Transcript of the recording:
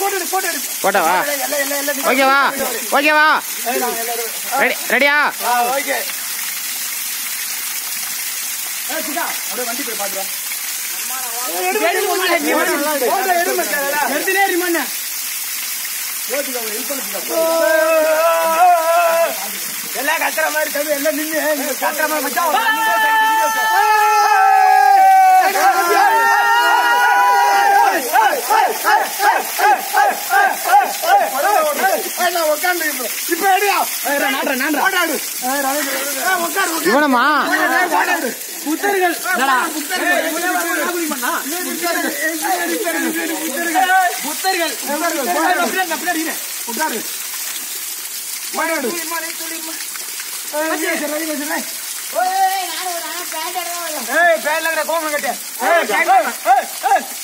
போட்டு எடு, போட்டு எடு. போட்டவா எல்லாம், எல்லாம், எல்லாம் நீ- ஓகேவா ஓகேவா ஏய், நாங்க எல்லாரும். ரெடி ரெடியா ஆ, ஓகே. ஏய், சிக்கா, அப்படியே வண்டி போய் பாத்துரு. ஏய், எடு, எடு, எடு, நீ எடு. போட்டோ எடு, மச்சான். ஓட்டிக்க, ஒரு help பண்ணு, சிக்கா. எல்லாம் கத்துற மாதிரி தம்பி, எல்லாம் நின்னு, நீ கத்துற மாதிரி மச்சான், ஒரு அஞ்சு நிமிஷம் வீடியோ எடுத்து. இப்ப எடுயா போட்டாடு. ஏய், உட்காரு, உட்காரு. இவனமா ஏய், போட்டாடு. புத்தர்கள் என்னடா? புத்தர்கள் பின்னாடி பின்னாடி இரு. உட்காரு போட்டாடு. ஏய், சரி, சரி, சரி. ஏய், பேன்ல இருக்கிற கோமம் கட்டு. ஏய், ஏய், ஏய், ஏய்,